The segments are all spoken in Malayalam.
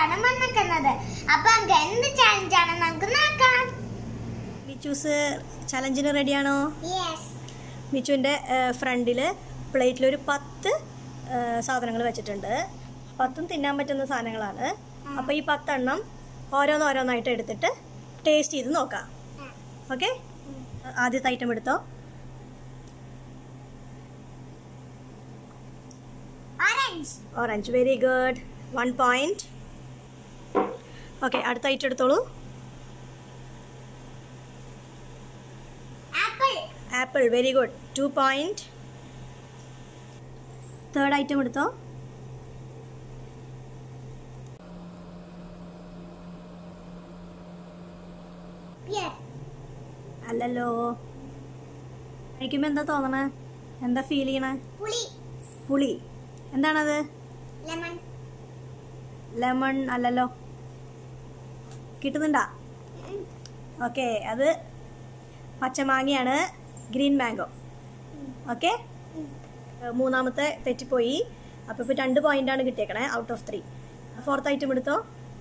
ആണ് വന്നിക്കുന്നത് അപ്പൊ നമുക്ക് എന്ത് ചാലഞ്ച് ആണ് നമുക്ക് നോക്കാം മിച്ചൂസ് ചലഞ്ചിന് റെഡിയാണോ യെസ് മിച്ചുവിൻ്റെ ഫ്രണ്ടിൽ പ്ലേറ്റിലൊരു പത്ത് സാധനങ്ങൾ വെച്ചിട്ടുണ്ട് പത്തും തിന്നാൻ പറ്റുന്ന സാധനങ്ങളാണ് അപ്പോൾ ഈ പത്തെണ്ണം ഓരോന്നോരോന്നായിട്ട് എടുത്തിട്ട് ടേസ്റ്റ് ചെയ്ത് നോക്കാം ഓക്കെ ആദ്യത്തെ ഐറ്റം എടുത്തോ orange orange very good one point okay അടുത്ത ഐറ്റം എടുത്തോളൂ apple apple very good two point third item എടുത്തോ പിയർ അല്ലല്ലോ കഴിക്കുമ്പോൾ എന്താ തോന്നണേ എന്താ ഫീൽ ചെയ്യണേ പുളി പുളി എന്താണത് ലെമൺ ലെമൺ അല്ലല്ലോ കിട്ടുന്നുണ്ടാ ഓക്കെ അത് പച്ചമാങ്ങയാണ് ഗ്രീൻ മാംഗോ ഓക്കെ മൂന്നാമത്തെ തെറ്റിപ്പോയി അപ്പോൾ ഇപ്പോൾ രണ്ട് പോയിന്റാണ് കിട്ടിയേക്കണേ out of three fourth item എടുത്തോ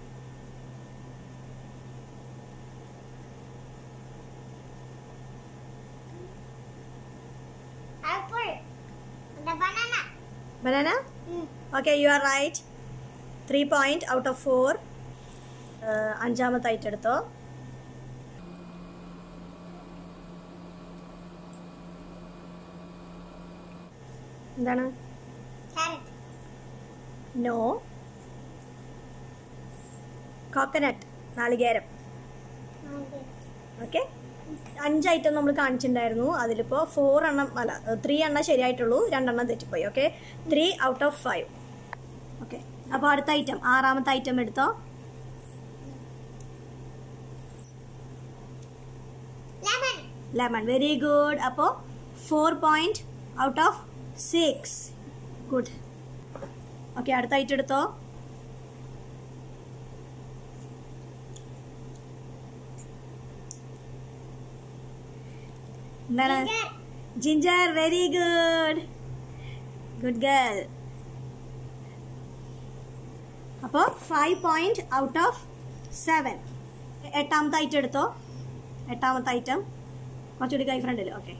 apple banana banana okay you are right three point out of four അഞ്ചാമത്തെ ഐറ്റം എടുത്തോ എന്താണ് ക്യാരറ്റ് നോ കോക്കനട്ട് നാളികേരം ഓക്കെ അഞ്ച് ഐറ്റം നമ്മൾ കാണിച്ചിട്ടുണ്ടായിരുന്നു അതിലിപ്പോൾ ഫോർ എണ്ണം അല്ല ത്രീ എണ്ണം ശരിയായിട്ടുള്ളൂ രണ്ടെണ്ണം തെറ്റിപ്പോയി okay three out of five okay അപ്പോൾ അടുത്ത ഐറ്റം ആറാമത്തെ ഐറ്റം എടുത്തോ ലെമൺ ലെമൺ വെരി ഗുഡ് അപ്പോൾ four point out of six good okay അടുത്ത ഐറ്റം എടുത്തോ എന്താണ് ginger very good good girl അപ്പോൾ five point out of seven എട്ടാമത്തെ ഐറ്റം എടുത്തോ എട്ടാമത്തെ ഐറ്റം കുറച്ചുകൂടി കൈ ഫ്രണ്ടിൽ okay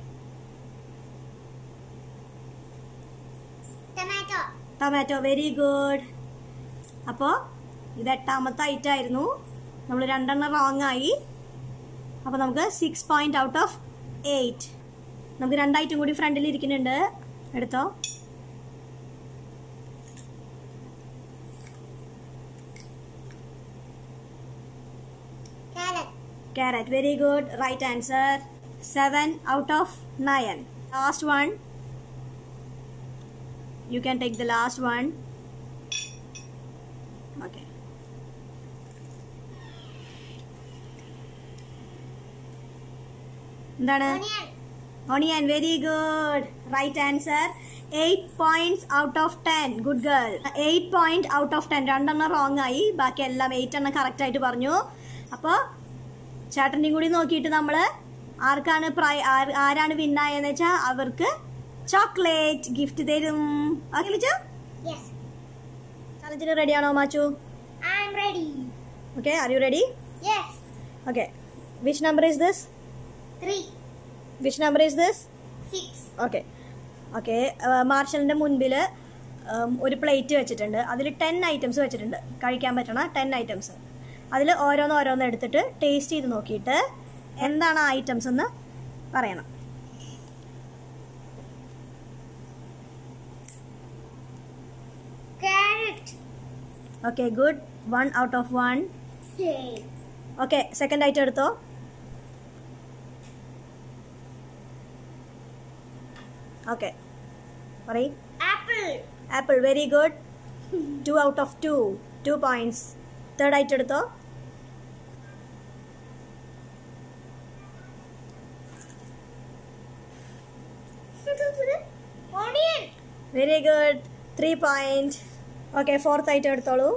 tomato tomato very good അപ്പോൾ ഇത് എട്ടാമത്തെ ഐറ്റം ആയിരുന്നു നമ്മൾ രണ്ടെണ്ണം റോങ് ആയി അപ്പോൾ നമുക്ക് six point out of eight നമുക്ക് രണ്ട് ഐറ്റം കൂടി ഫ്രണ്ടിൽ ഇരിക്കുന്നുണ്ട് എടുത്തോ carrot Carrot, very good. Right answer. 7 out of 9. Last one. You can take the last one. Okay. എന്താണ് onion onion very good right answer eight points out of ten good girl eight point out of ten രണ്ടെണ്ണം റോങ് ആയി ബാക്കി എല്ലാം എയ്റ്റ് എണ്ണം കറക്റ്റ് ആയിട്ട് പറഞ്ഞു അപ്പോൾ ചേട്ടൻ്റെയും കൂടി നോക്കിയിട്ട് നമ്മൾ ആർക്കാണ് പ്രൈ ആർ- ആരാണ് വിന്നായെന്ന് വെച്ചാൽ അവർക്ക് ചോക്ലേറ്റ് ഗിഫ്റ്റ് തരും ഓക്കെ വിളിച്ചു യെസ് ചലഞ്ചിന് റെഡിയാണോ മാച്ചു I am ready okay are you ready yes okay which number is this three which number is this six okay okay മാർഷലിൻ്റെ മുൻപിൽ ഒരു പ്ലേറ്റ് വെച്ചിട്ടുണ്ട് അതിൽ ടെൻ ഐറ്റംസ് വെച്ചിട്ടുണ്ട് കഴിക്കാൻ പറ്റണ ടെൻ ഐറ്റംസ് അതിൽ ഓരോന്ന് ഓരോന്ന് എടുത്തിട്ട് ടേസ്റ്റ് ചെയ്ത് നോക്കിയിട്ട് എന്താണ് ആ ഐറ്റംസ് എന്ന് പറയണം carrot okay good one out of one okay second item എടുത്തോ ഓക്കെ പറയും apple apple very good two out of two two points third item എടുത്തോ onion very good three point okay fourth item എടുത്തോളൂ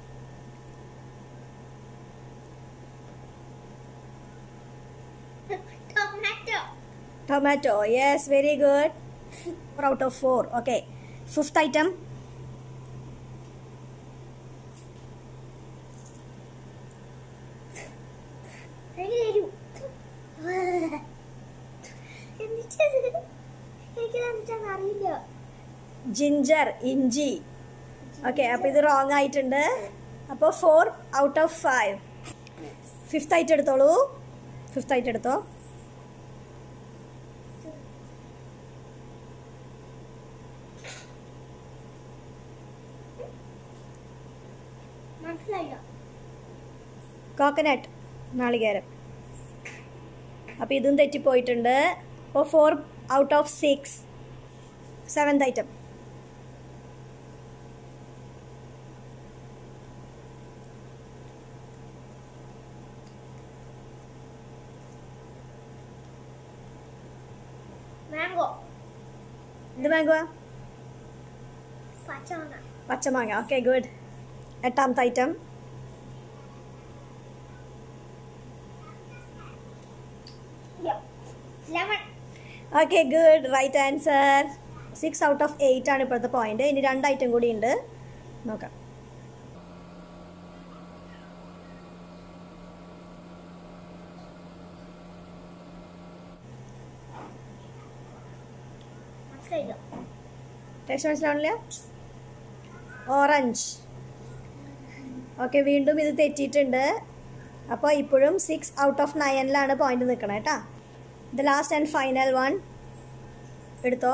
tomato tomato yes very good four out of four okay fifth item ginger ഇഞ്ചി ഓക്കെ അപ്പോൾ ഇത് റോങ് ആയിട്ടുണ്ട് അപ്പോൾ four out of five fifth ആയിട്ട് എടുത്തോളൂ ഫിഫ്ത്ത് ആയിട്ട് എടുത്തോ മനസ്സിലായില്ല കോക്കനട്ട് നാളികേരം അപ്പോൾ ഇതും തെറ്റിപ്പോയിട്ടുണ്ട് അപ്പോൾ four out of six seventh item mango എന്ത് മാംഗോ പച്ചമാങ്ങ പച്ചമാങ്ങ ഓക്കെ ഗുഡ് എട്ടാമത്തെ item lemon okay good right answer six out of eight ആണ് ഇപ്പോഴത്തെ പോയിന്റ് ഇനി രണ്ട് ഐറ്റം കൂടി ഉണ്ട് നോക്കാം മനസ്സിലായില്ല ടേസ്റ്റ് മനസ്സിലാവണില്ല ഓറഞ്ച് ഓക്കെ വീണ്ടും ഇത് തെറ്റിയിട്ടുണ്ട് അപ്പോൾ ഇപ്പോഴും സിക്സ് ഔട്ട് ഓഫ് നയനിലാണ് പോയിന്റ് നിൽക്കണേ കേട്ടാ the last and final one എടുത്തോ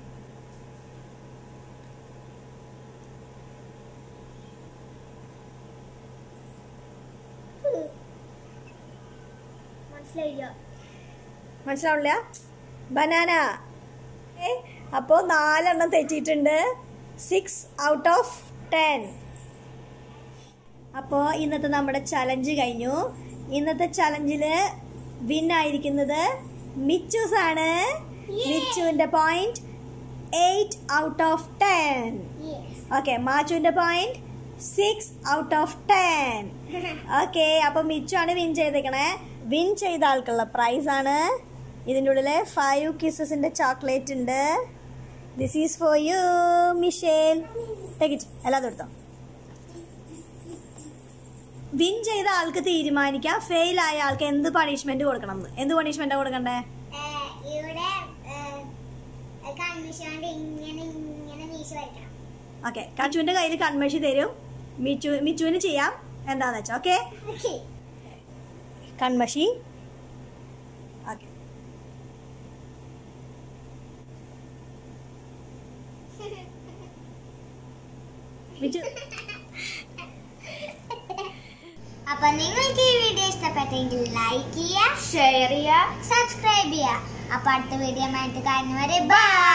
മനസ്സിലായില്ല മനസ്സിലാവണില്ല ബനാന ഏ അപ്പോൾ നാലെണ്ണം തെറ്റിയിട്ടുണ്ട് സിക്സ് ഔട്ട് ഓഫ് ടെൻ അപ്പോൾ ഇന്നത്തെ നമ്മുടെ ചലഞ്ച് കഴിഞ്ഞു ഇന്നത്തെ ചലഞ്ചിൽ വിൻ ആയിരിക്കുന്നത് മിച്ചൂസ് ആണ് മിച്ചുവിന്റെ point eight out of ten yes okay മാച്ചുവിന്റെ point six out of ten okay അപ്പൊ മിച്ചു ആണ് വിൻ ചെയ്തേക്കണേ വിൻ ചെയ്ത ആൾക്കുള്ള പ്രൈസ് ആണ് ഇതിൻ്റെ ഉള്ളില് ഫൈവ് കിസസിന്റെ ചോക്ലേറ്റ് ഉണ്ട് this is for you Michelle take it എല്ലാം എടുത്തോ വിൻ ചെയ്ത ആൾക്ക് തീരുമാനിക്കാം ഫെയിൽ ആയ ആൾക്ക് എന്ത് പണിഷ്മെന്റ് കൊടുക്കണം എന്ന് എന്ത് പണിഷ്മെന്റാ കൊടുക്കണ്ടേ ഇവിടെ കൺമിഷോണ്ട് ഇങ്ങനെ ഇങ്ങനെ മീശ വരയ്ക്കണം ഓക്കെ കച്ചുവിന്റെ കയ്യിൽ കൺമഷി തരും മിച്ചു മിച്ചുവിന് ചെയ്യാം എന്താന്ന് വെച്ചാൽ ഓക്കെ ഓക്കെ കൺമഷി ഓക്കെ മിച്ചു അപ്പൊ നിങ്ങൾക്ക് ഈ വീഡിയോ ഇഷ്ടപ്പെട്ടെങ്കിൽ ലൈക്ക് ചെയ്യുക ഷെയർ ചെയ്യുക സബ്സ്ക്രൈബ് ചെയ്യുക അപ്പൊ അടുത്ത വീഡിയോ ആയിട്ട് കാണുന്നവരെ ബൈ